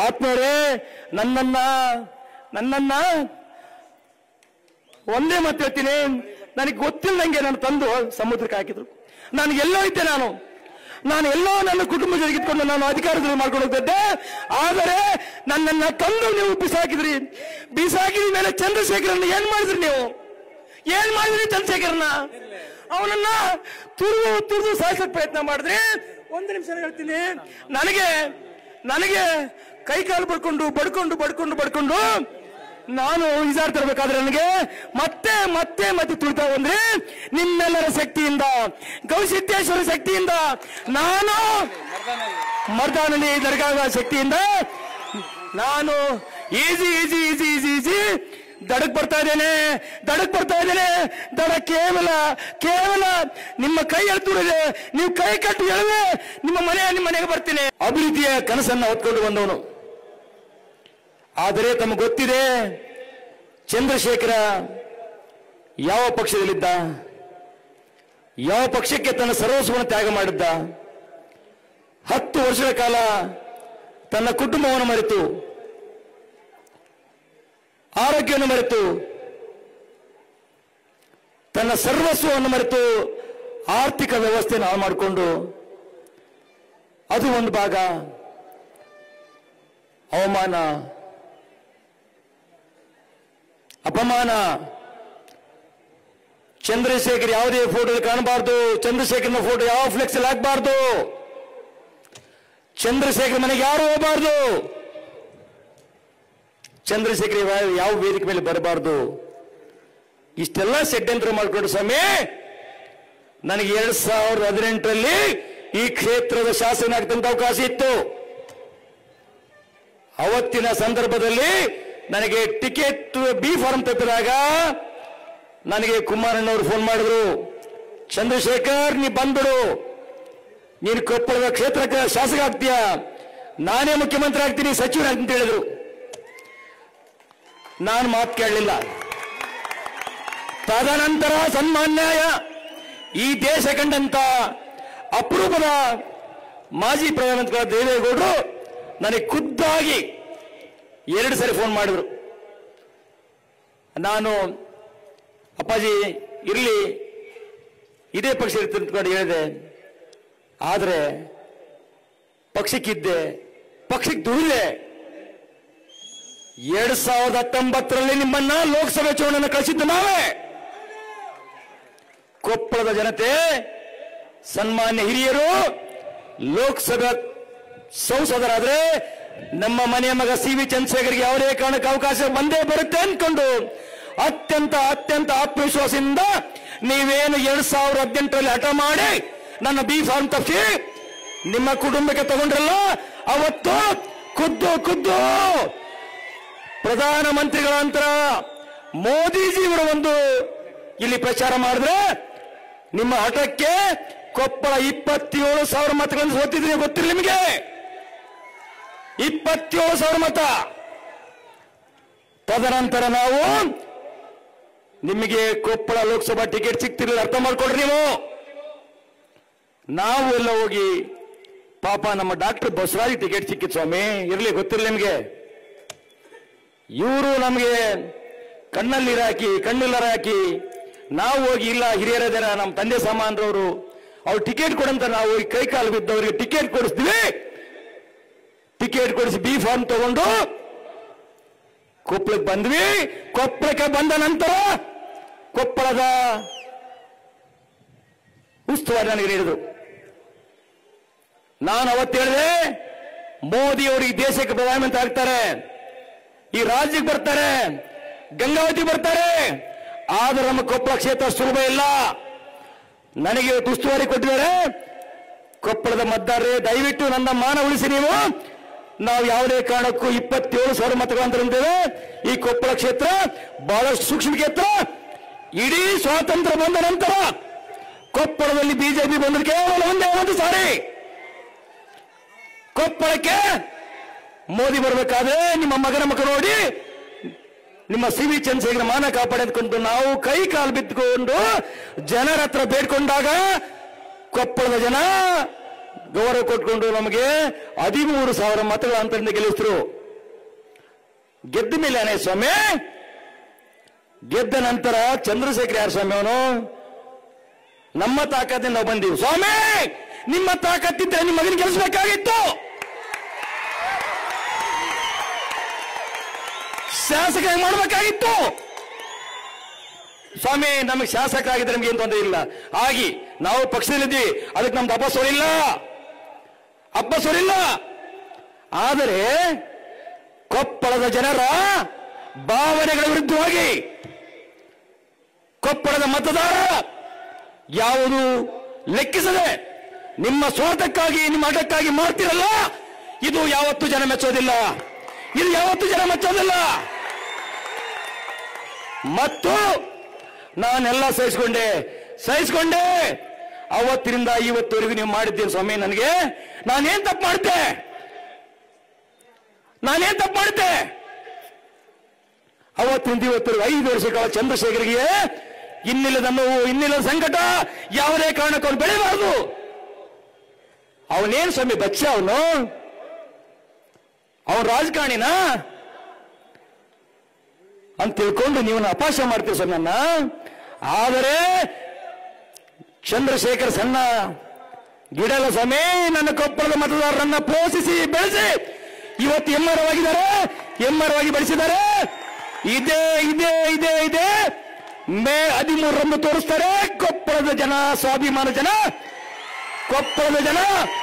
ಆತ್ಮರೇ ನನ್ನನ್ನ ನನ್ನನ್ನ ಒಂದೇ ಮಾತು ಹೇಳ್ತೀನಿ ನನಗೆ ಗೊತ್ತಿಲ್ಲದಂಗೆ ನನ್ನ ತಂದು ಸಮುದ್ರಕ್ಕೆ ಹಾಕಿದ್ರು ನಾನು ಎಲ್ಲೋ ಇದ್ದೆ ನಾನು ನಾನು ಎಲ್ಲೋ ನನ್ನ ಕುಟುಂಬ ಜೊತೆಗಿದ್ಕೊಂಡು ನಾನು ಅಧಿಕಾರದಲ್ಲಿ ಮಾಡ್ಕೊಂಡು ಹೋಗ್ತಿದ್ದೆ ಆದರೆ ನನ್ನನ್ನ ತಂದು ನೀವು ಬಿಸಾಕಿದ್ರಿ ಬಿಸಾಕಿದ ಮೇಲೆ ಚಂದ್ರಶೇಖರನ್ನ ಏನ್ ಮಾಡಿದ್ರಿ ನೀವು ಏನ್ ಮಾಡಿದ್ರಿ ಚಂದ್ರಶೇಖರನ್ನ ಅವನನ್ನ ತುರಿದು ತುರಿದು ಸಾಯಿಸಕ್ ಪ್ರಯತ್ನ ಮಾಡಿದ್ರಿ ಒಂದು ನಿಮಿಷ ಹೇಳ್ತೀನಿ ನನಗೆ ನನಗೆ ಕೈ ಕಾಲು ಬಡ್ಕೊಂಡು ಬಡ್ಕೊಂಡು ಬಡ್ಕೊಂಡು ಬಡ್ಕೊಂಡು ನಾನು ಈಜಾಡ್ತಿರ್ಬೇಕಾದ್ರೆ ನನಗೆ ಮತ್ತೆ ಮತ್ತೆ ಮತ್ತೆ ತುಳಿತಾ ಬಂದ್ರೆ ನಿಮ್ಮೆಲ್ಲರ ಶಕ್ತಿಯಿಂದ ಗೌಸಿದ್ದೇಶ್ವರ ಶಕ್ತಿಯಿಂದ ನಾನು ಮರ್ದಾನಳ್ಳಿ ದರ್ಗಾದ ಶಕ್ತಿಯಿಂದ ನಾನು ಈಜಿ ಈಜಿ ಈಜಿ ಈಜಿ ಈಜಿ ದಡಕ್ ಬರ್ತಾ ಇದ್ದೇನೆ ದಡಕ್ ಬರ್ತಾ ಇದ್ದೇನೆ ದಡ ಕೇವಲ ಕೇವಲ ನಿಮ್ಮ ಕೈ ಎಳ್ತುಡಿದೆ ನೀವು ಕೈ ಕಟ್ಟು ಎಳವೆ ನಿಮ್ಮ ಮನೆ ನಿಮ್ಮ ಮನೆಗೆ ಬರ್ತೀನಿ ಅಭಿವೃದ್ಧಿಯ ಕನಸನ್ನ ಹೊತ್ಕೊಂಡು ಬಂದವನು ಆದರೆ ತಮಗೆ ಗೊತ್ತಿದೆ ಚಂದ್ರಶೇಖರ ಯಾವ ಪಕ್ಷದಲ್ಲಿದ್ದ ಯಾವ ಪಕ್ಷಕ್ಕೆ ತನ್ನ ಸರ್ವಸ್ವವನ್ನು ತ್ಯಾಗ ಮಾಡಿದ್ದ ಹತ್ತು ವರ್ಷಗಳ ಕಾಲ ತನ್ನ ಕುಟುಂಬವನ್ನು ಮರೆತು ಆರೋಗ್ಯವನ್ನು ಮರೆತು ತನ್ನ ಸರ್ವಸ್ವವನ್ನು ಮರೆತು ಆರ್ಥಿಕ ವ್ಯವಸ್ಥೆಯನ್ನು ಹಾಳು ಮಾಡಿಕೊಂಡು ಅದು ಒಂದು ಭಾಗ ಅವಮಾನ ಅಪಮಾನ ಚಂದ್ರಶೇಖರ್ ಯಾವುದೇ ಫೋಟೋ ಕಾಣಬಾರ್ದು ಚಂದ್ರಶೇಖರ್ನ ಫೋಟೋ ಯಾವ ಫ್ಲೆಕ್ಸ್ ಅಲ್ಲಿ ಹಾಕಬಾರ್ದು ಚಂದ್ರಶೇಖರ್ ಮನೆಗೆ ಯಾರು ಹೋಗಬಾರ್ದು ಚಂದ್ರಶೇಖರ್ ಯಾವ- ಯಾವ ವೇದಿಕೆ ಮೇಲೆ ಬರಬಾರ್ದು ಇಷ್ಟೆಲ್ಲ ಷಡ್ಯಂತ್ರ ಮಾಡಿಕೊಂಡು ಸ್ವಾಮಿ ನನಗೆ ಎರಡ್ ಸಾವಿರದ ಹದಿನೆಂಟರಲ್ಲಿ ಈ ಕ್ಷೇತ್ರದ ಶಾಸನ ಆಗ್ತಂತ ಅವಕಾಶ ಇತ್ತು ಅವತ್ತಿನ ಸಂದರ್ಭದಲ್ಲಿ ನನಗೆ ಟಿಕೆಟ್ ಬಿ ಫಾರ್ಮ್ ತಪ್ಪಿದಾಗ ನನಗೆ ಕುಮಾರಣ್ಣವರು ಫೋನ್ ಮಾಡಿದ್ರು ಚಂದ್ರಶೇಖರ್ ನೀ ಬಂದ್ಬಿಡು ನೀನು ಕೊಪ್ಪಳದ ಕ್ಷೇತ್ರಕ್ಕೆ ಶಾಸಕ ಆಗ್ತೀಯ ನಾನೇ ಮುಖ್ಯಮಂತ್ರಿ ಆಗ್ತೀನಿ ಸಚಿವರಾಗ್ತೀನಿ ಅಂತ ಹೇಳಿದ್ರು ನಾನು ಮಾತು ಕೇಳಲಿಲ್ಲ ತದನಂತರ ಸನ್ಮಾನ್ಯಾಯ ಈ ದೇಶ ಕಂಡಂತ ಅಪರೂಪದ ಮಾಜಿ ಪ್ರಧಾನಮಂತ್ರಿಗಳ ದೇವೇಗೌಡರು ನನಗೆ ಖುದ್ದಾಗಿ ಎರಡು ಸರಿ ಫೋನ್ ಮಾಡಿದ್ರು ನಾನು ಅಪ್ಪಾಜಿ ಇರಲಿ ಇದೇ ಪಕ್ಷ ಇರ್ತೀನಿ ಅಂತ ಹೇಳಿದೆ ಆದರೆ ಪಕ್ಷಕ್ಕಿದ್ದೆ ಪಕ್ಷಕ್ಕೆ ದುಡಿದೆ ಎರಡ್ ಸಾವಿರದ ಹತ್ತೊಂಬತ್ತರಲ್ಲಿ ನಿಮ್ಮನ್ನ ಲೋಕಸಭೆ ಚುನಾವಣೆ ಕಳಿಸಿದ್ದು ನಾವೇ ಕೊಪ್ಪಳದ ಜನತೆ ಸನ್ಮಾನ್ಯ ಹಿರಿಯರು ಲೋಕಸಭಾ ಸಂಸದರಾದ್ರೆ ನಮ್ಮ ಮನೆಯ ಮಗ ಸಿ ವಿ ಚಂದ್ರಶೇಖರ್ಗೆ ಯಾವುದೇ ಕಾರಣಕ್ಕೆ ಅವಕಾಶ ಬಂದೇ ಬರುತ್ತೆ ಅನ್ಕೊಂಡು ಅತ್ಯಂತ ಅತ್ಯಂತ ಆತ್ಮವಿಶ್ವಾಸದಿಂದ ನೀವೇನು ಎರಡ್ ಸಾವಿರದ ಹದಿನೆಂಟರಲ್ಲಿ ಹಠ ಮಾಡಿ ನನ್ನ ಬಿ ಫಾರ್ಮ್ ತಪ್ಪಿಸಿ ನಿಮ್ಮ ಕುಟುಂಬಕ್ಕೆ ತಗೊಂಡ್ರಲ್ಲ ಅವತ್ತು ಖುದ್ದು ಖುದ್ದು ಪ್ರಧಾನಮಂತ್ರಿಗಳ ನಂತರ ಮೋದಿಜಿಯವರ ಒಂದು ಇಲ್ಲಿ ಪ್ರಚಾರ ಮಾಡಿದ್ರೆ ನಿಮ್ಮ ಹಠಕ್ಕೆ ಕೊಪ್ಪಳ ಇಪ್ಪತ್ತೇಳು ಸಾವಿರ ಮತಗಳನ್ನು ಸೋತಿದ್ರೆ ಗೊತ್ತಿಲ್ಲ ನಿಮಗೆ ಇಪ್ಪತ್ತೇಳು ಸಾವಿರ ಮತ ತದನಂತರ ನಾವು ನಿಮಗೆ ಕೊಪ್ಪಳ ಲೋಕಸಭಾ ಟಿಕೆಟ್ ಸಿಗ್ತಿರ್ಲಿಲ್ಲ ಅರ್ಥ ಮಾಡ್ಕೊಡ್ರಿ ನೀವು ನಾವು ಎಲ್ಲ ಹೋಗಿ ಪಾಪ ನಮ್ಮ ಡಾಕ್ಟರ್ ಬಸವರಾಜ್ ಟಿಕೆಟ್ ಸಿಕ್ಕಿತ್ತು ಸ್ವಾಮಿ ಇರ್ಲಿ ಗೊತ್ತಿರಲಿ ನಿಮಗೆ ಇವರು ನಮಗೆ ಕಣ್ಣಲ್ಲಿ ಹಾಕಿ ಕಣ್ಣಲ್ಲರ ಹಾಕಿ ನಾವು ಹೋಗಿ ಇಲ್ಲ ಹಿರಿಯರದರ ನಮ್ಮ ತಂದೆ ಸಾಮಾನ್ರವರು ಅವ್ರು ಟಿಕೆಟ್ ಕೊಡಂತ ನಾವು ಹೋಗಿ ಕೈ ಕಾಲು ಬಿದ್ದವರಿಗೆ ಟಿಕೆಟ್ ಕೊಡಿಸ್ತೀವಿ ಟಿಕೆಟ್ ಕೊಡಿಸಿ ಬಿ ಫಾರ್ಮ್ ತಗೊಂಡು ಕೊಪ್ಪಳಕ್ಕೆ ಬಂದ್ವಿ ಕೊಪ್ಪಳಕ್ಕೆ ಬಂದ ನಂತರ ಕೊಪ್ಪಳದ ಉಸ್ತುವಾರಿ ನನಗೆ ನೀಡಿದ್ರು ನಾನು ಅವತ್ತು ಹೇಳಿದೆ ಮೋದಿ ಅವರು ಈ ದೇಶಕ್ಕೆ ಪ್ರಧಾನಮಂತ್ರಿ ಆಗ್ತಾರೆ ಈ ರಾಜ್ಯಕ್ಕೆ ಬರ್ತಾರೆ ಗಂಗಾವತಿ ಬರ್ತಾರೆ ಆದ್ರೆ ನಮ್ಮ ಕೊಪ್ಪಳ ಕ್ಷೇತ್ರ ಸುಲಭ ಇಲ್ಲ ನನಗೆ ಇವತ್ತು ಉಸ್ತುವಾರಿ ಕೊಟ್ಟಿದ್ದಾರೆ ಕೊಪ್ಪಳದ ಮತದಾರರೇ ದಯವಿಟ್ಟು ನನ್ನ ಮಾನ ಉಳಿಸಿ ನೀವು ನಾವು ಯಾವುದೇ ಕಾರಣಕ್ಕೂ ಇಪ್ಪತ್ತೇಳು ಸಾವಿರ ಮತಗಳಂತರಂತೇವೆ ಈ ಕೊಪ್ಪಳ ಕ್ಷೇತ್ರ ಬಹಳಷ್ಟು ಸೂಕ್ಷ್ಮ ಕ್ಷೇತ್ರ ಇಡೀ ಸ್ವಾತಂತ್ರ್ಯ ಬಂದ ನಂತರ ಕೊಪ್ಪಳದಲ್ಲಿ ಬಿಜೆಪಿ ಬಂದ್ರೆ ಕೇವಲ ಒಂದೇ ಒಂದು ಸಾರಿ ಕೊಪ್ಪಳಕ್ಕೆ ಮೋದಿ ಬರಬೇಕಾದ್ರೆ ನಿಮ್ಮ ಮಗನ ಮಕ್ಕ ನೋಡಿ ನಿಮ್ಮ ಸಿ ವಿ ಚಂದ್ರಶೇಖರ ಮಾನ ಕಾಪಾಡಿಕೊಂಡು ನಾವು ಕೈ ಕಾಲು ಬಿದ್ದುಕೊಂಡು ಜನರ ಹತ್ರ ಬೇಡ್ಕೊಂಡಾಗ ಕೊಪ್ಪಳದ ಜನ ಗೌರವ ಕೊಟ್ಕೊಂಡು ನಮಗೆ ಹದಿಮೂರು ಸಾವಿರ ಮತಗಳ ಅಂತರದಿಂದ ಗೆಲ್ಲಿಸಿದ್ರು ಗೆದ್ದ ಮೇಲೆ ಏನೇ ಸ್ವಾಮಿ ಗೆದ್ದ ನಂತರ ಚಂದ್ರಶೇಖರ್ ಯಾರು ಸ್ವಾಮಿ ಅವನು ನಮ್ಮ ತಾಕತ್ತಿಂದ ನಾವು ಬಂದೀವಿ ಸ್ವಾಮಿ ನಿಮ್ಮ ತಾಕತ್ತಿದ್ರೆ ನಿಮ್ಮ ಮಗನ ಗೆಲ್ಲಿಸಬೇಕಾಗಿತ್ತು ಶಾಸಕ ಮಾಡಬೇಕಾಗಿತ್ತು ಸ್ವಾಮಿ ನಮಗೆ ಶಾಸಕ ಆಗಿದ್ರೆ ನಮ್ಗೆ ಏನು ತೊಂದರೆ ಇಲ್ಲ ಆಗಿ ನಾವು ಪಕ್ಷದಲ್ಲಿದ್ದೀವಿ ಅದಕ್ಕೆ ನಮ್ದು ಹಬ್ಬ ಸೋಲಿಲ್ಲ ಹಬ್ಬ ಸೋಲಿಲ್ಲ ಆದರೆ ಕೊಪ್ಪಳದ ಜನರ ಭಾವನೆಗಳ ವಿರುದ್ಧವಾಗಿ ಕೊಪ್ಪಳದ ಮತದಾರ ಯಾವುದು ಲೆಕ್ಕಿಸದೆ ನಿಮ್ಮ ಸ್ವಾರ್ಥಕ್ಕಾಗಿ ನಿಮ್ಮ ಹಠಕ್ಕಾಗಿ ಮಾಡ್ತಿರಲ್ಲ ಇದು ಯಾವತ್ತೂ ಜನ ಮೆಚ್ಚೋದಿಲ್ಲ ಇದು ಯಾವತ್ತೂ ಜನ ಮೆಚ್ಚೋದಿಲ್ಲ ಮತ್ತು ನಾನೆಲ್ಲ ಸಹಿಸ್ಕೊಂಡೆ ಸಹಿಸ್ಕೊಂಡೆ ಅವತ್ತಿನಿಂದ ಇವತ್ತುವರೆಗೂ ನೀವು ಮಾಡಿದ್ದೀನಿ ಸ್ವಾಮಿ ನನಗೆ ನಾನೇನ್ ತಪ್ಪು ಮಾಡಿದ್ದೆ ನಾನೇನ್ ತಪ್ಪು ಮಾಡಿದ್ದೆ ಅವತ್ತಿನಿಂದ ಇವತ್ತರೆಗೂ ಐದು ವರ್ಷಗಳ ಚಂದ್ರಶೇಖರ್ಗೆ ಇನ್ನಿಲ್ಲದ ನೋವು ಇನ್ನಿಲ್ಲದ ಸಂಕಟ ಯಾವುದೇ ಕಾರಣಕ್ಕೂ ಅವನು ಬೆಳೆಯಬಾರದು ಅವನೇನ್ ಸ್ವಾಮಿ ಬಚ್ಚ ಅವನು ಅವನ್ ರಾಜಕಾರಣಿನ ಅಂತ ತಿಳ್ಕೊಂಡು ನೀವು ಅಪಾಶ ಮಾಡ್ತೀರಿ ಸ್ವಾಮಿ ನನ್ನ ಆದರೆ ಚಂದ್ರಶೇಖರ್ ಸಣ್ಣ ಗಿಡಲ ಸ್ವಾಮಿ ನನ್ನ ಕೊಪ್ಪಳದ ಮತದಾರರನ್ನ ಪೋಷಿಸಿ ಬೆಳೆಸಿ ಇವತ್ತು ಎಮ್ಮರವಾಗಿದ್ದಾರೆ ಎಮ್ಮರವಾಗಿ ಬೆಳೆಸಿದ್ದಾರೆ ಇದೇ ಇದೇ ಇದೇ ಇದೇ ಮೇ ಹದಿಮೂರರಂದು ತೋರಿಸ್ತಾರೆ ಕೊಪ್ಪಳದ ಜನ ಸ್ವಾಭಿಮಾನ ಜನ ಕೊಪ್ಪಳದ ಜನ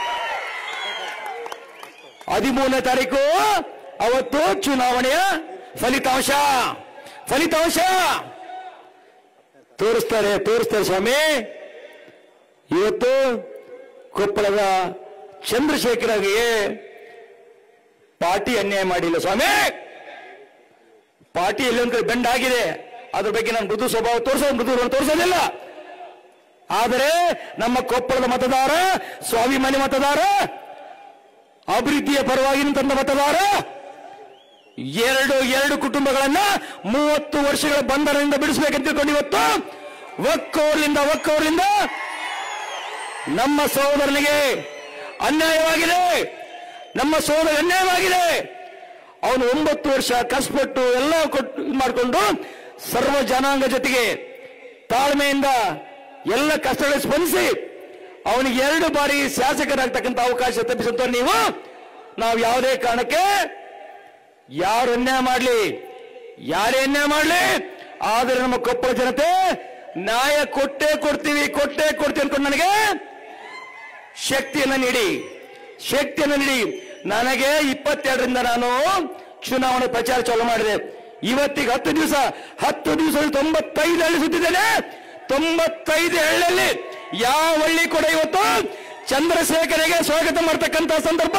ಹದಿಮೂರನೇ ತಾರೀಕು ಅವತ್ತು ಚುನಾವಣೆಯ ಫಲಿತಾಂಶ ಫಲಿತಾಂಶ ತೋರಿಸ್ತಾರೆ ತೋರಿಸ್ತಾರೆ ಸ್ವಾಮಿ ಇವತ್ತು ಕೊಪ್ಪಳದ ಚಂದ್ರಶೇಖರಗೆ ಪಾರ್ಟಿ ಅನ್ಯಾಯ ಮಾಡಿಲ್ಲ ಸ್ವಾಮಿ ಪಾರ್ಟಿ ಎಲ್ಲೊಂದು ಕಡೆ ಬೆಂಡ್ ಆಗಿದೆ ಅದ್ರ ಬಗ್ಗೆ ನಾನು ಮೃದು ಸ್ವಭಾವ ತೋರಿಸೋ ಮೃದು ತೋರಿಸೋದಿಲ್ಲ ಆದರೆ ನಮ್ಮ ಕೊಪ್ಪಳದ ಮತದಾರ ಸ್ವಾಭಿಮಾನಿ ಮತದಾರ ಅಭಿವೃದ್ಧಿಯ ಪರವಾಗಿ ನಿಂತ ಮತದಾರ ಎರಡು ಎರಡು ಕುಟುಂಬಗಳನ್ನ ಮೂವತ್ತು ವರ್ಷಗಳ ಬಂಧನದಿಂದ ಬಿಡಿಸಬೇಕಂತ ತಿಳ್ಕೊಂಡು ಇವತ್ತು ಒಕ್ಕೂರ್ಲಿಂದ ಒಕ್ಕೂರ್ಲಿಂದ ನಮ್ಮ ಸಹೋದರನಿಗೆ ಅನ್ಯಾಯವಾಗಿದೆ ನಮ್ಮ ಸಹೋದರ ಅನ್ಯಾಯವಾಗಿದೆ ಅವನು ಒಂಬತ್ತು ವರ್ಷ ಕಷ್ಟಪಟ್ಟು ಎಲ್ಲ ಕೊಟ್ಟು ಇದ್ ಮಾಡಿಕೊಂಡು ಸರ್ವ ಜನಾಂಗ ಜೊತೆಗೆ ತಾಳ್ಮೆಯಿಂದ ಎಲ್ಲ ಕಷ್ಟಗಳ ಸ್ಪಂದಿಸಿ ಅವನಿಗೆ ಎರಡು ಬಾರಿ ಶಾಸಕರಾಗ್ತಕ್ಕಂಥ ಅವಕಾಶ ತಪ್ಪಿಸಂತ ನೀವು ನಾವು ಯಾವುದೇ ಕಾರಣಕ್ಕೆ ಯಾರು ಅನ್ಯಾಯ ಮಾಡಲಿ ಯಾರೇ ಅನ್ಯಾಯ ಮಾಡಲಿ ಆದರೆ ನಮ್ಮ ಕೊಪ್ಪಳ ಜನತೆ ನ್ಯಾಯ ಕೊಟ್ಟೇ ಕೊಡ್ತೀವಿ ಕೊಟ್ಟೇ ಕೊಡ್ತೀವಿ ಅನ್ಕೊಂಡು ನನಗೆ ಶಕ್ತಿಯನ್ನು ನೀಡಿ ಶಕ್ತಿಯನ್ನು ನೀಡಿ ನನಗೆ ಇಪ್ಪತ್ತೆರಡರಿಂದ ನಾನು ಚುನಾವಣೆ ಪ್ರಚಾರ ಚಾಲೂ ಮಾಡಿದೆ ಇವತ್ತಿಗೆ ಹತ್ತು ದಿವಸ ಹತ್ತು ದಿವಸ ತೊಂಬತ್ತೈದು ಹಳ್ಳಿ ಸುತ್ತಿದ್ದೇನೆ ತೊಂಬತ್ತೈದು ಹಳ್ಳಿಯಲ್ಲಿ ಯಾವ ಹಳ್ಳಿ ಕೂಡ ಇವತ್ತು ಚಂದ್ರಶೇಖರಿಗೆ ಸ್ವಾಗತ ಮಾಡ್ತಕ್ಕಂಥ ಸಂದರ್ಭ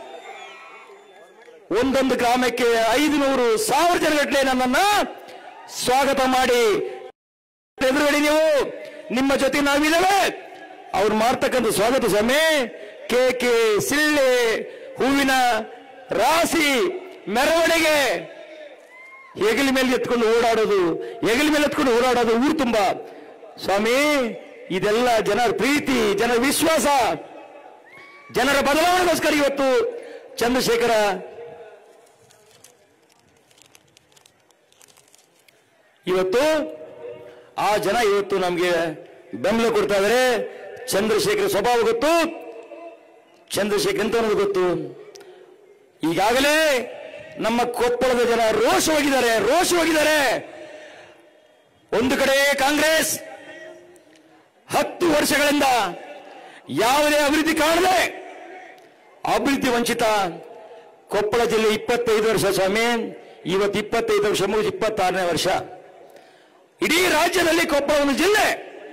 ಒಂದೊಂದು ಗ್ರಾಮಕ್ಕೆ ಐದು ನೂರು ಸಾವಿರ ಜನಗಟ್ಟಲೆ ನನ್ನನ್ನ ಸ್ವಾಗತ ಮಾಡಿ ಎದುರುಗಡೆ ನೀವು ನಿಮ್ಮ ಜೊತೆ ನಾವಿದ್ದೇವೆ ಅವ್ರು ಮಾಡ್ತಕ್ಕಂಥ ಸ್ವಾಗತ ಸ್ವಾಮಿ ಕೇಕೆ ಸಿಳ್ಳೆ ಹೂವಿನ ರಾಶಿ ಮೆರವಣಿಗೆ ಹೆಗಲ ಮೇಲೆ ಎತ್ಕೊಂಡು ಓಡಾಡೋದು ಹೆಗಲ ಮೇಲೆ ಎತ್ಕೊಂಡು ಓಡಾಡೋದು ಊರು ತುಂಬ ಸ್ವಾಮಿ ಇದೆಲ್ಲ ಜನರ ಪ್ರೀತಿ ಜನರ ವಿಶ್ವಾಸ ಜನರ ಬದಲಾವಣೆಗೋಸ್ಕರ ಇವತ್ತು ಚಂದ್ರಶೇಖರ ಇವತ್ತು ಆ ಜನ ಇವತ್ತು ನಮಗೆ ಬೆಂಬಲ ಕೊಡ್ತಾ ಇದ್ದಾರೆ ಚಂದ್ರಶೇಖರ ಸ್ವಭಾವ ಗೊತ್ತು ಚಂದ್ರಶೇಖರ್ ಅಂತ ಅನ್ನೋದು ಗೊತ್ತು ಈಗಾಗಲೇ ನಮ್ಮ ಕೊಪ್ಪಳದ ಜನ ರೋಷವಾಗಿದ್ದಾರೆ ರೋಷವಾಗಿದ್ದಾರೆ ಒಂದು ಕಡೆ ಕಾಂಗ್ರೆಸ್ ಹತ್ತು ವರ್ಷಗಳಿಂದ ಯಾವುದೇ ಅಭಿವೃದ್ಧಿ ಕಾಣದೆ ಅಭಿವೃದ್ಧಿ ವಂಚಿತ ಕೊಪ್ಪಳ ಜಿಲ್ಲೆ ಇಪ್ಪತ್ತೈದು ವರ್ಷ ಸ್ವಾಮಿ ಇವತ್ತು ಇಪ್ಪತ್ತೈದು ವರ್ಷ ಮುಗಿದು ಇಪ್ಪತ್ತಾರನೇ ವರ್ಷ ಇಡೀ ರಾಜ್ಯದಲ್ಲಿ ಕೊಪ್ಪಳ ಒಂದು ಜಿಲ್ಲೆ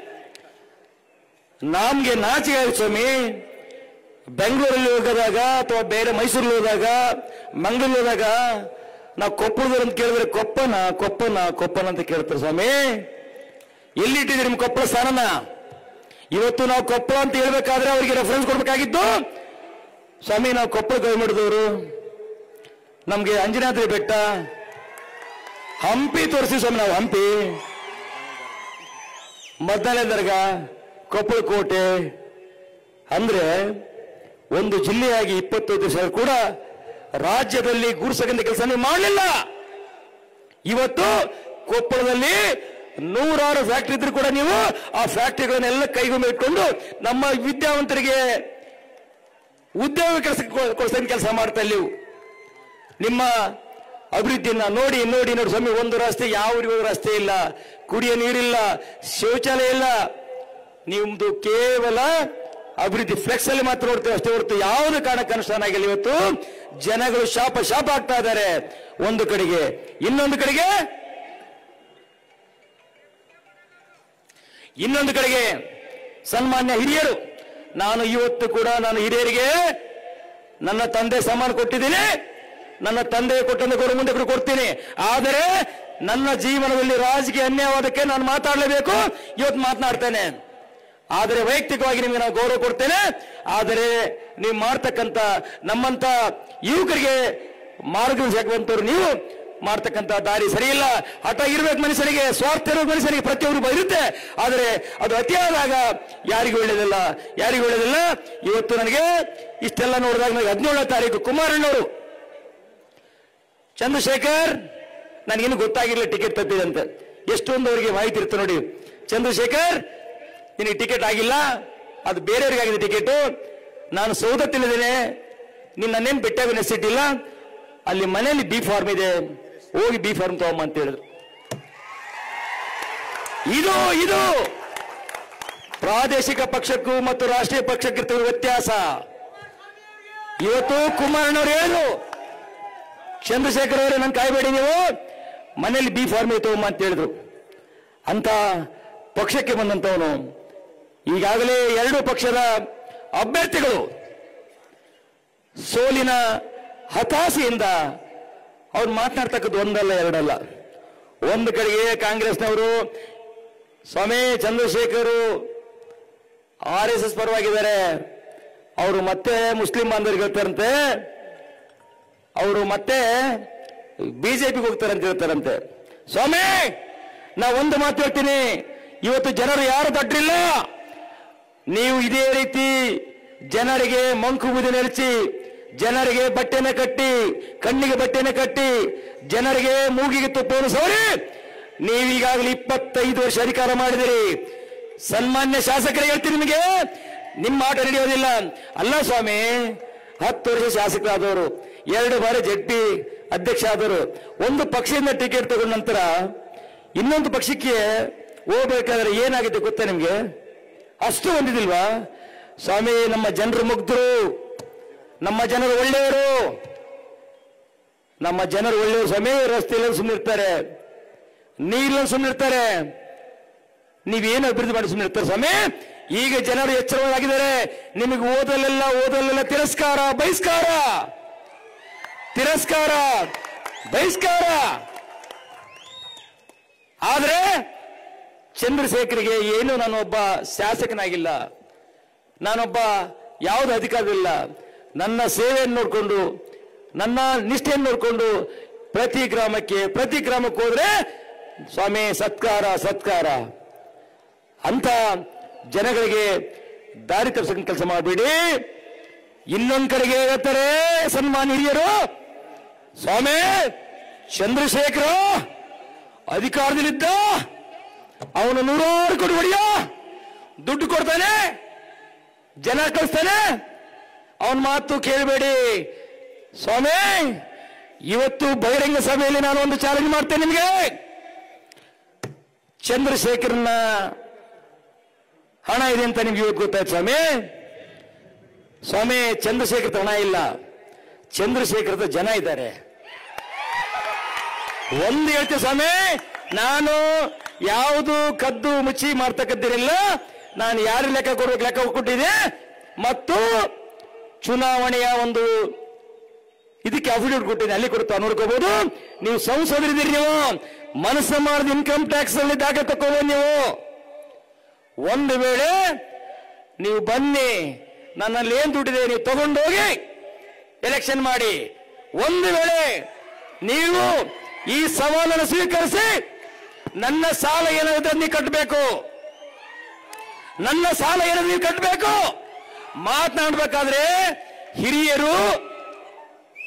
ನಮ್ಗೆ ನಾಚಿಕೆ ಆಯ್ತು ಸ್ವಾಮಿ ಬೆಂಗಳೂರಲ್ಲಿ ಹೋಗೋದಾಗ ಅಥವಾ ಬೇರೆ ಮೈಸೂರಲ್ಲಿ ಹೋದಾಗ ಮಂಗಳೂರು ಹೋದಾಗ ನಾವು ಕೊಪ್ಪಳದವ್ರು ಅಂತ ಕೇಳಿದ್ರೆ ಕೊಪ್ಪನ ಕೊಪ್ಪನ ಕೊಪ್ಪನ ಅಂತ ಕೇಳ್ತಾರೆ ಸ್ವಾಮಿ ಎಲ್ಲಿಟ್ಟಿದ್ದೀರಿ ನಿಮ್ಮ ಕೊಪ್ಪಳ ಸ್ಥಾನನ ಇವತ್ತು ನಾವು ಕೊಪ್ಪಳ ಅಂತ ಹೇಳ್ಬೇಕಾದ್ರೆ ಅವರಿಗೆ ರೆಫರೆನ್ಸ್ ಕೊಡ್ಬೇಕಾಗಿತ್ತು ಸ್ವಾಮಿ ನಾವು ಕೊಪ್ಪಳ ಗೌರ್ಮೆಂಟ್ದವರು ನಮ್ಗೆ ಅಂಜನಾದ್ರಿ ಬೆಟ್ಟ ಹಂಪಿ ತೋರಿಸಿ ಸ್ವಾಮಿ ನಾವು ಹಂಪಿ ಮದ್ದಳೆ ದರ್ಗಾ ಕೊಪ್ಪಳ ಕೋಟೆ ಅಂದ್ರೆ ಒಂದು ಜಿಲ್ಲೆಯಾಗಿ ಇಪ್ಪತ್ತೈದು ಸಾವಿರ ಕೂಡ ರಾಜ್ಯದಲ್ಲಿ ಗುರುಸಗಂದ ಕೆಲಸ ನೀವು ಮಾಡಲಿಲ್ಲ ಇವತ್ತು ಕೊಪ್ಪಳದಲ್ಲಿ ನೂರಾರು ಫ್ಯಾಕ್ಟರಿ ಇದ್ರು ಕೂಡ ನೀವು ಆ ಫ್ಯಾಕ್ಟರಿಗಳನ್ನೆಲ್ಲ ಕೈಗೊಂಡು ಇಟ್ಕೊಂಡು ನಮ್ಮ ವಿದ್ಯಾವಂತರಿಗೆ ಉದ್ಯೋಗ ಕೆಲಸ ಕೊಡಿಸೋ ಕೆಲಸ ಮಾಡ್ತಾ ಇಲ್ಲ ನೀವು ನಿಮ್ಮ ಅಭಿವೃದ್ಧಿಯನ್ನ ನೋಡಿ ನೋಡಿ ನೋಡಿ ಸ್ವಾಮಿ ಒಂದು ರಸ್ತೆ ಯಾವ ಊರಿಗೂ ರಸ್ತೆ ಇಲ್ಲ ಕುಡಿಯೋ ನೀರಿಲ್ಲ ಶೌಚಾಲಯ ಇಲ್ಲ ನಿಮ್ದು ಕೇವಲ ಅಭಿವೃದ್ಧಿ ಫ್ಲೆಕ್ಸ್ ಅಲ್ಲಿ ಮಾತ್ರ ನೋಡ್ತೇವೆ ಅಷ್ಟೇ ಹೊರತು ಯಾವುದು ಕಾರಣಕ್ಕೆ ಅನುಷ್ಠಾನ ಆಗಿಲ್ಲ ಇವತ್ತು ಜನಗಳು ಶಾಪ ಶಾಪ ಆಗ್ತಾ ಇದ್ದಾರೆ ಒಂದು ಕಡೆಗೆ ಇನ್ನೊಂದು ಕಡೆಗೆ ಇನ್ನೊಂದು ಕಡೆಗೆ ಸನ್ಮಾನ್ಯ ಹಿರಿಯರು ನಾನು ಇವತ್ತು ಕೂಡ ನಾನು ಹಿರಿಯರಿಗೆ ನನ್ನ ತಂದೆ ಸಮಾನ ಕೊಟ್ಟಿದ್ದೀನಿ ನನ್ನ ತಂದೆ ಕೊಟ್ಟಂತ ಗೌರವ ಮುಂದೆ ಕೂಡ ಕೊಡ್ತೀನಿ ಆದರೆ ನನ್ನ ಜೀವನದಲ್ಲಿ ರಾಜಕೀಯ ಅನ್ಯಾಯವಾದಕ್ಕೆ ನಾನು ಮಾತಾಡಲೇಬೇಕು ಇವತ್ತು ಮಾತನಾಡ್ತೇನೆ ಆದರೆ ವೈಯಕ್ತಿಕವಾಗಿ ನಿಮಗೆ ನಾನು ಗೌರವ ಕೊಡ್ತೇನೆ ಆದರೆ ನೀವು ಮಾಡ್ತಕ್ಕಂಥ ನಮ್ಮಂತ ಯುವಕರಿಗೆ ಮಾರ್ಗದರ್ಶಕವಂತರು ನೀವು ಮಾಡ್ತಕ್ಕಂಥ ದಾರಿ ಸರಿ ಇಲ್ಲ ಹಠ ಇರ್ಬೇಕು ಮನುಷ್ಯನಿಗೆ ಸ್ವಾರ್ಥ ಇರೋ ಮನುಷ್ಯನಿಗೆ ಪ್ರತಿಯೊಬ್ಬರು ಇರುತ್ತೆ ಆದರೆ ಅದು ಅತಿಯಾದಾಗ ಯಾರಿಗೂ ಒಳ್ಳೇದಿಲ್ಲ ಯಾರಿಗೂ ಒಳ್ಳೇದಿಲ್ಲ ಇವತ್ತು ನನಗೆ ಇಷ್ಟೆಲ್ಲ ನೋಡಿದಾಗ ನನಗೆ ಹದಿನೇಳನೇ ತಾರೀಕು ಕುಮಾರಣ್ಣವರು ಚಂದ್ರಶೇಖರ್ ನನಗೇನು ಗೊತ್ತಾಗಿರಲಿಲ್ಲ ಟಿಕೆಟ್ ತಪ್ಪಿದೆ ಅಂತ ಎಷ್ಟೊಂದು ಅವರಿಗೆ ಮಾಹಿತಿ ಇರುತ್ತೆ ನೋಡಿ ಚಂದ್ರಶೇಖರ್ ನಿನಗೆ ಟಿಕೆಟ್ ಆಗಿಲ್ಲ ಅದು ಬೇರೆಯವ್ರಿಗೆ ಆಗಿದೆ ಟಿಕೆಟ್ ನಾನು ಸೌದ ತಿಳಿದೇನೆ ನಿನ್ನ ನನ್ನೇನು ಬೆಟ್ಟಾಗ ನೆಸಿಟ್ಟಿಲ್ಲ ಅಲ್ಲಿ ಮನೆಯಲ್ಲಿ ಬಿ ಫಾರ್ಮ್ ಇದೆ ಹೋಗಿ ಬಿ ಫಾರ್ಮ್ ತಗೊಂಬ ಅಂತ ಹೇಳಿದ್ರು ಇದು ಇದು ಪ್ರಾದೇಶಿಕ ಪಕ್ಷಕ್ಕೂ ಮತ್ತು ರಾಷ್ಟ್ರೀಯ ಪಕ್ಷಕ್ಕಿರುವ ವ್ಯತ್ಯಾಸ ಇವತ್ತು ಕುಮಾರಣ್ಣವ್ರು ಹೇಳಿದ್ರು ಚಂದ್ರಶೇಖರ್ ಅವರೇ ನಂಗೆ ಕಾಯ್ಬೇಡಿ ನೀವು ಮನೇಲಿ ಬಿ ಫಾರ್ಮ್ ತಗೊಂಬ ಅಂತ ಹೇಳಿದ್ರು ಅಂತ ಪಕ್ಷಕ್ಕೆ ಬಂದಂತವನು ಈಗಾಗಲೇ ಎರಡು ಪಕ್ಷದ ಅಭ್ಯರ್ಥಿಗಳು ಸೋಲಿನ ಹತಾಶೆಯಿಂದ ಅವ್ರು ಮಾತನಾಡ್ತಕ್ಕದ್ದು ಒಂದಲ್ಲ ಎರಡಲ್ಲ ಒಂದು ಕಡೆಗೆ ಕಾಂಗ್ರೆಸ್ನವರು ಸ್ವಾಮಿ ಚಂದ್ರಶೇಖರ್ ಆರ್ ಎಸ್ ಎಸ್ ಪರವಾಗಿದ್ದಾರೆ ಅವರು ಮತ್ತೆ ಮುಸ್ಲಿಂ ಬಾಂಧವರಿಗೆ ಹೇಳ್ತಾರಂತೆ ಅವರು ಮತ್ತೆ ಬಿಜೆಪಿಗೆ ಹೋಗ್ತಾರೆ ಅಂತ ಹೇಳ್ತಾರಂತೆ ಸ್ವಾಮಿ ನಾ ಒಂದು ಮಾತು ಹೇಳ್ತೀನಿ ಇವತ್ತು ಜನರು ಯಾರು ದಡ್ರಿಲ್ಲ ನೀವು ಇದೇ ರೀತಿ ಜನರಿಗೆ ಮಂಕು ಬುದಿ ನೆಲೆಸಿ ಜನರಿಗೆ ಬಟ್ಟೆನ ಕಟ್ಟಿ ಕಣ್ಣಿಗೆ ಬಟ್ಟೆನ ಕಟ್ಟಿ ಜನರಿಗೆ ಮೂಗಿಗೆ ತುಪ್ಪವನ್ನು ಸವರಿ ನೀವೀಗಾಗಲೇ ಇಪ್ಪತ್ತೈದು ವರ್ಷ ಅಧಿಕಾರ ಮಾಡಿದಿರಿ ಸನ್ಮಾನ್ಯ ಶಾಸಕರಿಗೆ ಹೇಳ್ತೀನಿ ನಿಮಗೆ ನಿಮ್ಮ ಆಟ ನಡೆಯೋದಿಲ್ಲ ಅಲ್ಲ ಸ್ವಾಮಿ ಹತ್ತು ವರ್ಷ ಶಾಸಕರಾದವರು ಎರಡು ಬಾರಿ ಜಡ್ಪಿ ಅಧ್ಯಕ್ಷ ಆದವರು ಒಂದು ಪಕ್ಷದಿಂದ ಟಿಕೆಟ್ ತಗೊಂಡ ನಂತರ ಇನ್ನೊಂದು ಪಕ್ಷಕ್ಕೆ ಹೋಗ್ಬೇಕಾದ್ರೆ ಏನಾಗಿದೆ ಗೊತ್ತಾ ನಿಮ್ಗೆ ಅಷ್ಟು ಹೊಂದಿದಿಲ್ವಾ ಸ್ವಾಮಿ ನಮ್ಮ ಜನರು ಮುಗ್ಧರು ನಮ್ಮ ಜನರು ಒಳ್ಳೆಯವರು ನಮ್ಮ ಜನರು ಒಳ್ಳೆಯವರು ಸ್ವಾಮಿ ರಸ್ತೆಯಲ್ಲಿ ಸುಮ್ಮನಿರ್ತಾರೆ ನೀರಲ್ಲಿ ಸುಮ್ಮನಿರ್ತಾರೆ ನೀವೇನು ಅಭಿವೃದ್ಧಿ ಮಾಡಿ ಸುಮ್ಮನಿರ್ತಾರೆ ಸ್ವಾಮಿ ಈಗ ಜನರು ಎಚ್ಚರವಾಗಿದ್ದಾರೆ ನಿಮಗೆ ಓದಲೆಲ್ಲ ಓದಲೆಲ್ಲ ತಿರಸ್ಕಾರ ಬಹಿಷ್ಕಾರ ತಿರಸ್ಕಾರ ಬಹಿಷ್ಕಾರ ಆದ್ರೆ ಚಂದ್ರಶೇಖರ್ಗೆ ಏನು ನಾನೊಬ್ಬ ಶಾಸಕನಾಗಿಲ್ಲ ನಾನೊಬ್ಬ ಯಾವುದು ಅಧಿಕಾರವಿಲ್ಲ ನನ್ನ ಸೇವೆಯನ್ನು ನೋಡಿಕೊಂಡು ನನ್ನ ನಿಷ್ಠೆಯನ್ನು ನೋಡಿಕೊಂಡು ಪ್ರತಿ ಗ್ರಾಮಕ್ಕೆ ಪ್ರತಿ ಗ್ರಾಮಕ್ಕೆ ಹೋದ್ರೆ ಸ್ವಾಮಿ ಸತ್ಕಾರ ಸತ್ಕಾರ ಅಂತ ಜನಗಳಿಗೆ ದಾರಿ ತಪ್ಪಿಸೋ ಕೆಲಸ ಮಾಡಬೇಡಿ ಇನ್ನೊಂದ್ ಕಡೆಗೆ ಹೇಳ್ತಾರೆ ಸನ್ಮಾನ ಹಿರಿಯರು ಸ್ವಾಮಿ ಚಂದ್ರಶೇಖರ ಅಧಿಕಾರದಲ್ಲಿದ್ದ ಅವನು ನೂರಾರು ಕೋಟಿ ಹೊಡೆಯ ದುಡ್ಡು ಕೊಡ್ತಾನೆ ಜನ ಕಳಿಸ್ತಾನೆ ಅವನ ಮಾತು ಕೇಳಬೇಡಿ ಸ್ವಾಮಿ ಇವತ್ತು ಬಹಿರಂಗ ಸಭೆಯಲ್ಲಿ ನಾನು ಒಂದು ಚಾಲೆಂಜ್ ಮಾಡ್ತೇನೆ ನಿಮಗೆ ಚಂದ್ರಶೇಖರ್ನ ಹಣ ಇದೆ ಅಂತ ನಿಮ್ಗೆ ಇವತ್ತು ಗೊತ್ತಾಯ್ತು ಸ್ವಾಮಿ ಸ್ವಾಮಿ ಚಂದ್ರಶೇಖರ್ ಹಣ ಇಲ್ಲ ಚಂದ್ರಶೇಖರದ ಜನ ಇದ್ದಾರೆ ಒಂದು ಹೇಳ್ತೀವಿ ಸ್ವಾಮಿ ನಾನು ಯಾವುದು ಕದ್ದು ಮುಚ್ಚಿ ಮಾಡ್ತಕ್ಕದ್ದಿರಲಿಲ್ಲ ನಾನು ಯಾರು ಲೆಕ್ಕ ಕೊಡ್ಬೇಕು ಲೆಕ್ಕ ಕೊಟ್ಟಿದೆ ಮತ್ತು ಚುನಾವಣೆಯ ಒಂದು ಇದಕ್ಕೆ ಅಫಿಡವಿಟ್ ಕೊಟ್ಟಿದ್ದೀನಿ ಅಲ್ಲಿ ಕೊಡ್ತಾ ನೋಡ್ಕೋಬಹುದು ನೀವು ಸಂಸದರಿದ್ದೀರಿ ನೀವು ಮನಸ್ಸು ಮಾಡಿದ ಇನ್ಕಮ್ ಟ್ಯಾಕ್ಸ್ ಅಲ್ಲಿ ದಾಖಲೆ ತಕೋಬಹುದು ನೀವು ಒಂದು ವೇಳೆ ನೀವು ಬನ್ನಿ ನನ್ನಲ್ಲಿ ಏನ್ ದುಡ್ಡಿದೆ ನೀವು ತಗೊಂಡೋಗಿ ಎಲೆಕ್ಷನ್ ಮಾಡಿ ಒಂದು ವೇಳೆ ನೀವು ಈ ಸವಾಲನ್ನು ಸ್ವೀಕರಿಸಿ ನನ್ನ ಸಾಲ ಏನಾಗುತ್ತೆ ಅದ್ ನೀವು ಕಟ್ಟಬೇಕು ನನ್ನ ಸಾಲ ಏನಾದ್ರು ನೀವು ಕಟ್ಟಬೇಕು ಮಾತನಾಡ್ಬೇಕಾದ್ರೆ ಹಿರಿಯರು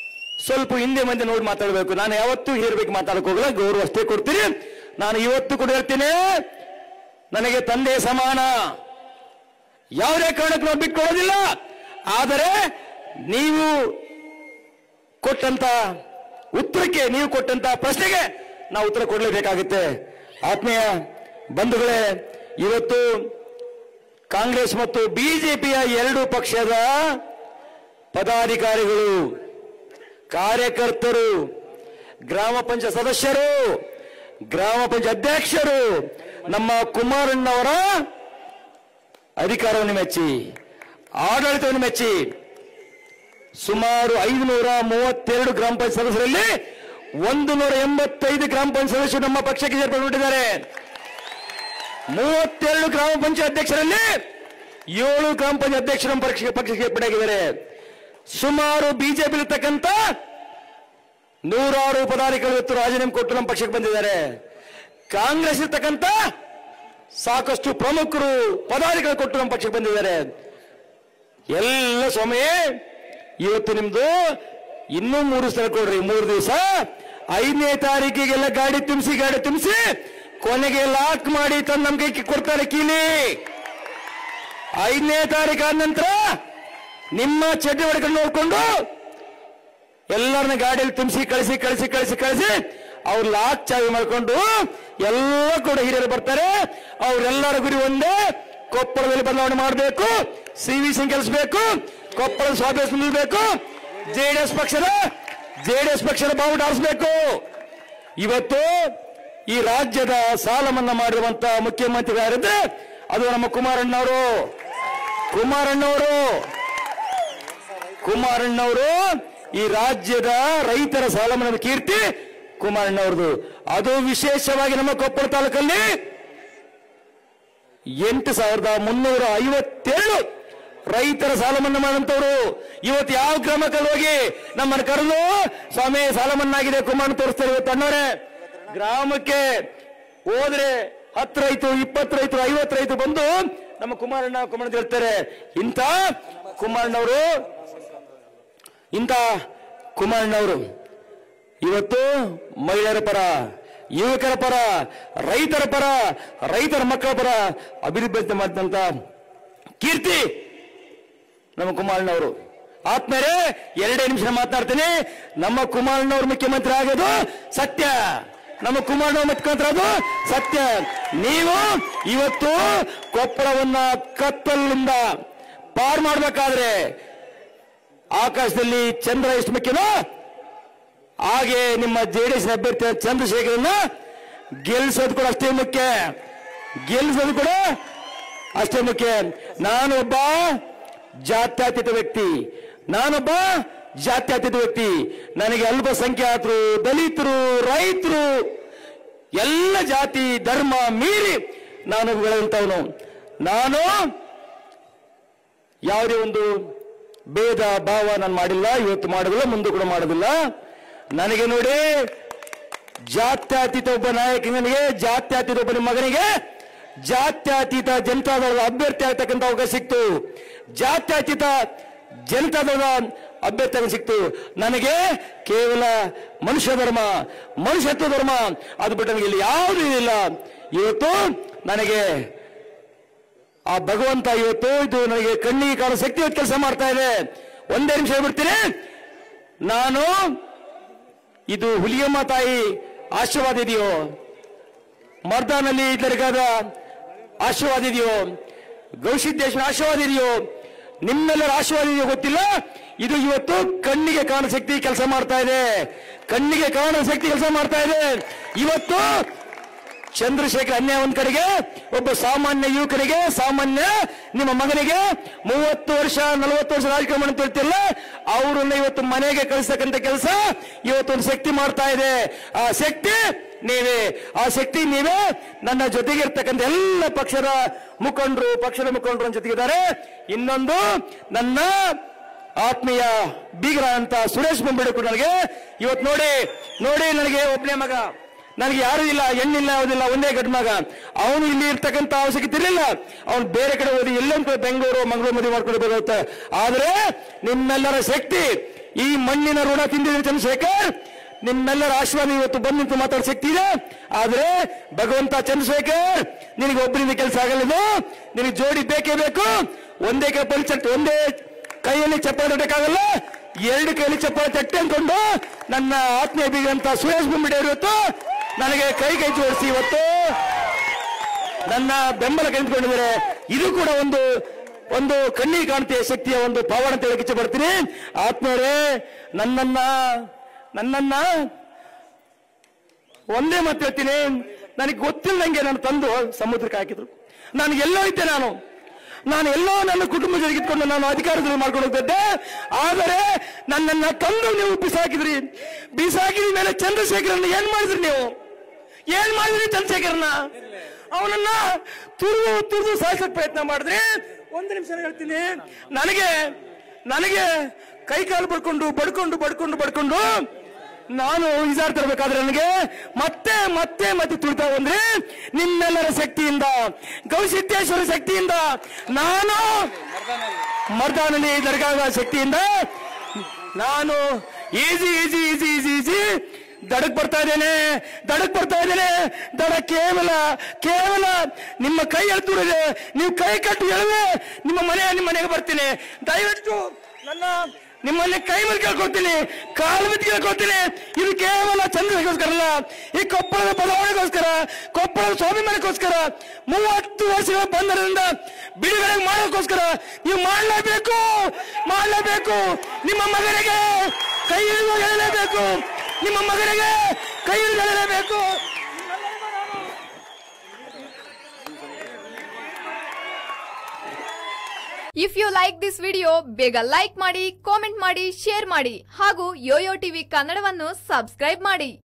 ಸ್ವಲ್ಪ ಹಿಂದೆ ಮುಂದೆ ನೋಡಿ ಮಾತಾಡಬೇಕು ನಾನು ಯಾವತ್ತೂ ಹೇರ್ಬೇಕು ಮಾತಾಡಕ್ ಹೋಗಲ್ಲ ಗೌರವ ಅಷ್ಟೇ ಕೊಡ್ತೀನಿ ನಾನು ಇವತ್ತು ಕೂಡ ಹೇಳ್ತೀನಿ ನನಗೆ ತಂದೆ ಸಮಾನ ಯಾವುದೇ ಕಾರಣಕ್ಕೂ ನಾವು ಬಿಟ್ಕೊಳ್ಳೋದಿಲ್ಲ ಆದರೆ ನೀವು ಕೊಟ್ಟಂತ ಉತ್ತರಕ್ಕೆ ನೀವು ಕೊಟ್ಟಂತ ಪ್ರಶ್ನೆಗೆ ನಾವು ಉತ್ತರ ಕೊಡಲೇಬೇಕಾಗುತ್ತೆ ಆತ್ಮೀಯ ಬಂಧುಗಳೇ ಇವತ್ತು ಕಾಂಗ್ರೆಸ್ ಮತ್ತು ಬಿಜೆಪಿಯ ಎರಡು ಪಕ್ಷದ ಪದಾಧಿಕಾರಿಗಳು ಕಾರ್ಯಕರ್ತರು ಗ್ರಾಮ ಪಂಚಾಯತ್ ಸದಸ್ಯರು ಗ್ರಾಮ ಪಂಚಾಯತ್ ಅಧ್ಯಕ್ಷರು ನಮ್ಮ ಕುಮಾರಣ್ಣವರ ಅಧಿಕಾರವನ್ನು ಮೆಚ್ಚಿ ಆಡಳಿತವನ್ನು ಮೆಚ್ಚಿ ಸುಮಾರು ಐದುನೂರ ಮೂವತ್ತೆರಡು ಗ್ರಾಮ ಪಂಚಾಯತ್ ಸದಸ್ಯರಲ್ಲಿ ಒಂದು ನೂರ ಎಂಬತ್ತೈದು ಗ್ರಾಮ ಪಂಚಾಯತ್ ಸದಸ್ಯರು ನಮ್ಮ ಪಕ್ಷಕ್ಕೆ ಸೇರ್ಪಡೆಗೊಂಡಿದ್ದಾರೆ ಮೂವತ್ತೆರಡು ಗ್ರಾಮ ಪಂಚಾಯತ್ ಅಧ್ಯಕ್ಷರಲ್ಲಿ ಏಳು ಗ್ರಾಮ ಪಂಚಾಯತ್ ಅಧ್ಯಕ್ಷರು ನಮ್ಮ ಪಕ್ಷ ಪಕ್ಷಕ್ಕೆ ಸೇರ್ಪಡೆಯಾಗಿದ್ದಾರೆ ಸುಮಾರು ಬಿಜೆಪಿ ಇರ್ತಕ್ಕಂಥ ನೂರಾರು ಪದಾಧಿಕಾರಿಗಳು ಇವತ್ತು ರಾಜೀನಾಮೆ ಕೊಟ್ಟು ನಮ್ಮ ಪಕ್ಷಕ್ಕೆ ಬಂದಿದ್ದಾರೆ ಕಾಂಗ್ರೆಸ್ ಇರ್ತಕ್ಕಂಥ ಸಾಕಷ್ಟು ಪ್ರಮುಖರು ಪದಾಧಿಕಾರಿಗಳು ಕೊಟ್ಟು ನಮ್ಮ ಪಕ್ಷಕ್ಕೆ ಬಂದಿದ್ದಾರೆ ಎಲ್ಲ ಸ್ವಾಮಿ ಇವತ್ತು ನಿಮ್ದು ಇನ್ನೂ ಮೂರು ಸ್ಥಳ ಕೊಡ್ರಿ ಮೂರು ದಿವಸ ಐದನೇ ತಾರೀಕಿಗೆಲ್ಲ ಗಾಡಿ ತುಂಬಿಸಿ ಗಾಡಿ ತುಂಬಿಸಿ ಕೊನೆಗೆ ಲಾಕ್ ಮಾಡಿ ತಂದು ನಮ್ ಕೈ ಕೊಡ್ತಾರೆ ಕೀಲಿ ಐದನೇ ತಾರೀಕು ಆದ ನಂತರ ನಿಮ್ಮ ಚಟುವಟಿಕೆ ನೋಡ್ಕೊಂಡು ಎಲ್ಲರನ್ನ ಗಾಡಿಯಲ್ಲಿ ತುಂಬಿಸಿ ಕಳಿಸಿ ಕಳಿಸಿ ಕಳಿಸಿ ಕಳಿಸಿ ಅವ್ರು ಲಾಕ್ ಚಾವಿ ಮಾಡ್ಕೊಂಡು ಎಲ್ಲ ಕೂಡ ಹಿರಿಯರು ಬರ್ತಾರೆ ಅವರೆಲ್ಲರ ಗುರಿ ಒಂದೇ ಕೊಪ್ಪಳದಲ್ಲಿ ಬದಲಾವಣೆ ಮಾಡಬೇಕು ಸಿ ವಿ ಸಿಂಗ್ ಗೆಲ್ಲಿಸಬೇಕು ಕೊಪ್ಪಳದ ಸ್ವಾಭ್ಯಾಸ ನಿಲ್ಲಬೇಕು ಜೆಡಿಎಸ್ ಪಕ್ಷದ ಜೆಡಿಎಸ್ ಪಕ್ಷದ ಬಾವುಟ ಆರಿಸಬೇಕು ಇವತ್ತು ಈ ರಾಜ್ಯದ ಸಾಲ ಮನ್ನಾ ಮಾಡಿರುವಂತ ಮುಖ್ಯಮಂತ್ರಿ ಯಾರಿದ್ರೆ ಅದು ನಮ್ಮ ಕುಮಾರಣ್ಣವರು ಕುಮಾರಣ್ಣವರು ಕುಮಾರಣ್ಣವರು ಈ ರಾಜ್ಯದ ರೈತರ ಸಾಲ ಮನ್ನಾ ಕೀರ್ತಿ ಕುಮಾರಣ್ಣವ್ರದು ಅದು ವಿಶೇಷವಾಗಿ ನಮ್ಮ ಕೊಪ್ಪಳ ತಾಲೂಕಲ್ಲಿ ಎಂಟು ಸಾವಿರದ ಮುನ್ನೂರ ಐವತ್ತೇಳು ರೈತರ ಸಾಲ ಮನ್ನಾ ಮಾಡಂತವ್ರು ಇವತ್ತು ಯಾವ ಗ್ರಾಮಕ್ಕೆ ಹೋಗಿ ನಮ್ಮನ್ನು ಕರೆದು ಸ್ವಾಮಿ ಸಾಲ ಮನ್ನಾ ಆಗಿದೆ ಕುಮಾರಣ್ಣ ತೋರಿಸ್ತಾರೆ ಇವತ್ತು ಅಣ್ಣವ್ರೆ ಗ್ರಾಮಕ್ಕೆ ಹೋದ್ರೆ ಹತ್ತು ರೈತರು ಇಪ್ಪತ್ತು ರೈತರು ಐವತ್ತು ರೈತರು ಬಂದು ನಮ್ಮ ಕುಮಾರಣ್ಣ ಕುಮಾರಣ್ಣ ಅಂತ ಹೇಳ್ತಾರೆ ಇಂಥ ಕುಮಾರಣ್ಣವರು ಇಂಥ ಕುಮಾರಣ್ಣವರು ಇವತ್ತು ಮಹಿಳೆಯರ ಪರ ಯುವಕರ ಪರ ರೈತರ ಪರ ರೈತರ ಮಕ್ಕಳ ಪರ ಅಭಿವೃದ್ಧಿ ಮಾಡಿದಂತ ಕೀರ್ತಿ ನಮ್ಮ ಕುಮಾರಣ್ಣವರು ಆತ್ಮರೇ ಎರಡೇ ನಿಮಿಷ ಮಾತನಾಡ್ತೀನಿ ನಮ್ಮ ಕುಮಾರಣ್ಣವ್ರು ಮುಖ್ಯಮಂತ್ರಿ ಆಗೋದು ಸತ್ಯ ನಮ್ಮ ಕುಮಾರಣ್ಣವ್ರು ಮುಖ್ಯಮಂತ್ರಿ ಆಗೋದು ಸತ್ಯ ನೀವು ಇವತ್ತು ಕೊಪ್ಪಳವನ್ನ ಕತ್ತಲಿಂದ ಪಾರ್ ಮಾಡಬೇಕಾದ್ರೆ ಆಕಾಶದಲ್ಲಿ ಚಂದ್ರ ಎಷ್ಟು ಮುಖ್ಯನೋ ಹಾಗೆ ನಿಮ್ಮ ಜೆಡಿಎಸ್ ಅಭ್ಯರ್ಥಿ ಚಂದ್ರಶೇಖರನ್ನ ಗೆಲ್ಲಿಸೋದು ಕೂಡ ಅಷ್ಟೇ ಮುಖ್ಯ ಗೆಲ್ಲಿಸೋದು ಕೂಡ ಅಷ್ಟೇ ಮುಖ್ಯ ನಾನೊಬ್ಬ ಜಾತ್ಯತೀತ ವ್ಯಕ್ತಿ ನಾನೊಬ್ಬ ಜಾತ್ಯತೀತ ವ್ಯಕ್ತಿ ನನಗೆ ಅಲ್ಪಸಂಖ್ಯಾತರು ದಲಿತರು ರೈತರು ಎಲ್ಲ ಜಾತಿ ಧರ್ಮ ಮೀರಿ ನಾನು ಬೆಳೆದಂತವನು ನಾನು ಯಾವುದೇ ಒಂದು ಭೇದ ಭಾವ ನಾನು ಮಾಡಿಲ್ಲ ಇವತ್ತು ಮಾಡೋದಿಲ್ಲ ಮುಂದೆ ಕೂಡ ಮಾಡೋದಿಲ್ಲ ನನಗೆ ನೋಡಿ ಜಾತ್ಯತೀತ ಒಬ್ಬ ನಾಯಕನಿಗೆ ಜಾತ್ಯತೀತ ಒಬ್ಬ ನಿಮ್ಮ ಮಗನಿಗೆ ಜಾತ್ಯತೀತ ಜನತಾದಳದ ಅಭ್ಯರ್ಥಿ ಆಗ್ತಕ್ಕಂಥ ಅವಕಾಶ ಸಿಕ್ತು ಜಾತ್ಯತೀತ ಜನತಾದಳದ ಅಭ್ಯರ್ಥಿ ಆಗೋಕೆ ಸಿಕ್ತು ನನಗೆ ಕೇವಲ ಮನುಷ್ಯ ಧರ್ಮ ಮನುಷ್ಯತ್ವ ಧರ್ಮ ಅದು ಬಿಟ್ಟು ನನಗೆ ಇಲ್ಲಿ ಯಾವುದೂ ಇಲ್ಲ ಇವತ್ತು ನನಗೆ ಆ ಭಗವಂತ ಇವತ್ತು ಇದು ನನಗೆ ಕಣ್ಣಿಗೆ ಕಾಣೋ ಶಕ್ತಿ ಇವತ್ತು ಕೆಲಸ ಮಾಡ್ತಾ ಇದೆ ಒಂದೇ ನಿಮಿಷ ಹೇಳ್ಬಿಡ್ತೀನಿ ನಾನು ಇದು ಹುಲಿಯಮ್ಮ ತಾಯಿ ಆಶೀರ್ವಾದ ಇದೆಯೋ ಮರ್ದಾನಲ್ಲಿ ಇದ್ದರಿಗಾದ ಆಶೀರ್ವಾದ ಇದೆಯೋ ಗೌಸಿದ್ದೇಶ್ವರ ಆಶೀರ್ವಾದ ಇದೆಯೋ ನಿಮ್ಮೆಲ್ಲರ ಆಶೀರ್ವಾದ ಇದೆಯೋ ಗೊತ್ತಿಲ್ಲ ಇದು ಇವತ್ತು ಕಣ್ಣಿಗೆ ಕಾಣೋ ಶಕ್ತಿ ಕೆಲಸ ಮಾಡ್ತಾ ಇದೆ ಕಣ್ಣಿಗೆ ಕಾಣೋ ಶಕ್ತಿ ಕೆಲಸ ಮಾಡ್ತಾ ಇದೆ ಇವತ್ತು ಚಂದ್ರಶೇಖರ್ ಅನ್ಯಾಯ ಒಂದ್ ಕಡೆಗೆ ಒಬ್ಬ ಸಾಮಾನ್ಯ ಯುವಕನಿಗೆ ಸಾಮಾನ್ಯ ನಿಮ್ಮ ಮಗನಿಗೆ ಮೂವತ್ತು ವರ್ಷ ನಲವತ್ತು ವರ್ಷ ರಾಜಕೀಯ ಅಂತ ಹೇಳ್ತಿಲ್ಲ ಅವರನ್ನ ಇವತ್ತು ಮನೆಗೆ ಕಳಿಸ್ತಕ್ಕಂಥ ಕೆಲಸ ಇವತ್ತು ಒಂದು ಶಕ್ತಿ ಮಾಡ್ತಾ ಇದೆ ಆ ಶಕ್ತಿ ನೀವೇ ಆ ಶಕ್ತಿ ನೀವೇ ನನ್ನ ಜೊತೆಗೆ ಇರ್ತಕ್ಕಂಥ ಎಲ್ಲ ಪಕ್ಷದ ಮುಖಂಡರು ಪಕ್ಷದ ಮುಖಂಡರು ನನ್ನ ಜೊತೆಗಿದ್ದಾರೆ ಇನ್ನೊಂದು ನನ್ನ ಆತ್ಮೀಯ ಬೀಗರ ಅಂತ ಸುರೇಶ್ ಬೊಂಬಿಡು ಕೂಡ ನನಗೆ ಇವತ್ತು ನೋಡಿ ನೋಡಿ ನನಗೆ ಒಬ್ಬನೇ ಮಗ ನನಗೆ ಯಾರು ಇಲ್ಲ ಹೆಣ್ಣಿಲ್ಲ ಯಾವುದಿಲ್ಲ ಒಂದೇ ಗಂಡು ಮಗ ಅವನು ಇಲ್ಲಿ ಇರ್ತಕ್ಕಂಥ ಅವಶ್ಯಕತೆ ಇರಲಿಲ್ಲ ಅವನು ಬೇರೆ ಕಡೆ ಹೋಗಿ ಎಲ್ಲೊಂದು ಕಡೆ ಬೆಂಗಳೂರು ಮಂಗಳೂರು ಮದುವೆ ಮಾಡ್ಕೊಂಡು ಬರುತ್ತೆ ಆದ್ರೆ ನಿಮ್ಮೆಲ್ಲರ ಶಕ್ತಿ ಈ ಮಣ್ಣಿನ ಋಣ ತಿಂದಿದೆ ಚಂದ್ರಶೇಖರ್ ನಿಮ್ಮೆಲ್ಲರ ಆಶೀರ್ವಾದ ಇವತ್ತು ಬಂದು ನಿಂತು ಮಾತಾಡೋ ಶಕ್ತಿ ಇದೆ ಆದ್ರೆ ಭಗವಂತ ಚಂದ್ರಶೇಖರ್ ನಿನಗೆ ಒಬ್ಬರಿಂದ ಕೆಲಸ ಆಗಲಿದ್ದು ನಿನಗೆ ಜೋಡಿ ಬೇಕೇ ಬೇಕು ಒಂದೇ ಕೈ ಪರಿಚಟ್ ಒಂದೇ ಕೈಯಲ್ಲಿ ಚಪ್ಪಾಳೆ ತಟ್ಟಕ್ಕಾಗಲ್ಲ ಎರಡು ಕೈಯಲ್ಲಿ ಚಪ್ಪಾಳೆ ತಟ್ಟೆ ಅಂದ್ಕೊಂಡು ನನ್ನ ಆತ್ಮೀಯ ಬೀಗಂತ ಸುರೇಶ್ ಬೊಂಬಿಡೆ ಇವತ್ತು ನನಗೆ ಕೈ ಕೈ ಜೋಡಿಸಿ ಇವತ್ತು ನನ್ನ ಬೆಂಬಲ ಕಂಡುಕೊಂಡಿದ್ದಾರೆ ಇದು ಕೂಡ ಒಂದು ಒಂದು ಕಣ್ಣಿಗೆ ಕಾಣ್ತಿಯ ಶಕ್ತಿಯ ಒಂದು ಪಾವನ ಅಂತ ಹೇಳಕ್ಕೆ ಇಚ್ಛೆ ಪಡ್ತೀನಿ ಆತ್ಮರೇ ನನ್ನನ್ನ ನನ್ನನ್ನ ಒಂದೇ ಮಾತು ಹೇಳ್ತೀನಿ ನನಗೆ ಗೊತ್ತಿಲ್ಲದಂಗೆ ನನ್ನ ತಂದು ಸಮುದ್ರಕ್ಕೆ ಹಾಕಿದ್ರು ನಾನು ಎಲ್ಲೋ ಇದ್ದೆ ನಾನು ನಾನು ಎಲ್ಲೋ ನನ್ನ ಕುಟುಂಬ ಜೊತೆಗಿದ್ಕೊಂಡು ನಾನು ಅಧಿಕಾರದಲ್ಲಿ ಮಾಡ್ಕೊಂಡು ಹೋಗ್ತಿದ್ದೆ ಆದರೆ ನನ್ನನ್ನ ತಂದು ನೀವು ಬಿಸಾಕಿದ್ರಿ ಬಿಸಾಕಿದ ಮೇಲೆ ಚಂದ್ರಶೇಖರನ್ನ ಏನ್ ಮಾಡಿದ್ರಿ ನೀವು ಏನ್ ಮಾಡಿದ್ರಿ ಚಂದ್ರಶೇಖರನ್ನ ಅವನನ್ನ ತುರಿದು ತುರಿದು ಸಾಯಿಸಕ್ ಪ್ರಯತ್ನ ಮಾಡಿದ್ರಿ ಒಂದು ನಿಮಿಷ ಹೇಳ್ತೀನಿ ನನಗೆ ನನಗೆ ಕೈ ಕಾಲು ಬಡ್ಕೊಂಡು ಬಡ್ಕೊಂಡು ಬಡ್ಕೊಂಡು ಬಡ್ಕೊಂಡು ನಾನು ಈಜಾಡ್ತಿರ್ಬೇಕಾದ್ರೆ ನನಗೆ ಮತ್ತೆ ಮತ್ತೆ ಮತ್ತೆ ತುಳಿತಾ ಬಂದ್ರೆ ನಿಮ್ಮೆಲ್ಲರ ಶಕ್ತಿಯಿಂದ ಗೌಸಿದ್ದೇಶ್ವರ ಶಕ್ತಿಯಿಂದ ನಾನು ಮರ್ದಾನಲ್ಲಿ ದರ್ಗಾದ ಶಕ್ತಿಯಿಂದ ನಾನು ಈಜಿ ಈಜಿ ಈಜಿ ಈಜಿ ಈಜಿ ದಡಕ್ ಬರ್ತಾ ಇದ್ದೇನೆ ದಡಕ್ ಬರ್ತಾ ಇದ್ದೇನೆ ದಡ ಕೇವಲ ಕೇವಲ ನಿಮ್ಮ ಕೈ ಎಳ್ತುಡಿದೆ ನೀವು ಕೈ ಕಟ್ಟು ಎಳವೆ ನಿಮ್ಮ ಮನೆ ನಿಮ್ಮ ಮನೆಗೆ ಬರ್ತೀನಿ ದಯವಿಟ್ಟು ನನ್ನ ನಿಮ್ಮಲ್ಲಿ ಕೈ ಮೇಲೆ ಕೇಳ್ಕೊಳ್ತೀನಿ ಕಾಲು ಬಿದ್ದು ಕೇಳ್ಕೊಳ್ತೀನಿ ಇದು ಕೇವಲ ಚಂದ್ರಗೋಸ್ಕರ ಅಲ್ಲ ಈ ಕೊಪ್ಪಳದ ಬದಲಾವಣೆಗೋಸ್ಕರ ಕೊಪ್ಪಳದ ಸ್ವಾಭಿಮಾನಕ್ಕೋಸ್ಕರ ಮೂವತ್ತು ವರ್ಷಗಳ ಬಂಧನದಿಂದ ಬಿಡುಗಡೆ ಮಾಡೋಕ್ಕೋಸ್ಕರ ನೀವು ಮಾಡಲೇಬೇಕು ಮಾಡಲೇಬೇಕು ನಿಮ್ಮ ಮಗನಿಗೆ ಕೈ ಹಿಡಿದು ಹೇಳಲೇಬೇಕು ನಿಮ್ಮ ಮಗನಿಗೆ ಕೈ ಹಿಡಿದು ಹೇಳಲೇಬೇಕು if you like this video ಬೇಗ ಲೈಕ್ ಮಾಡಿ ಕಾಮೆಂಟ್ ಮಾಡಿ ಶೇರ್ ಮಾಡಿ ಹಾಗೂ ಯೋಯೋ ಟಿವಿ ಕನ್ನಡವನ್ನು ಸಬ್ಸ್ಕ್ರೈಬ್ ಮಾಡಿ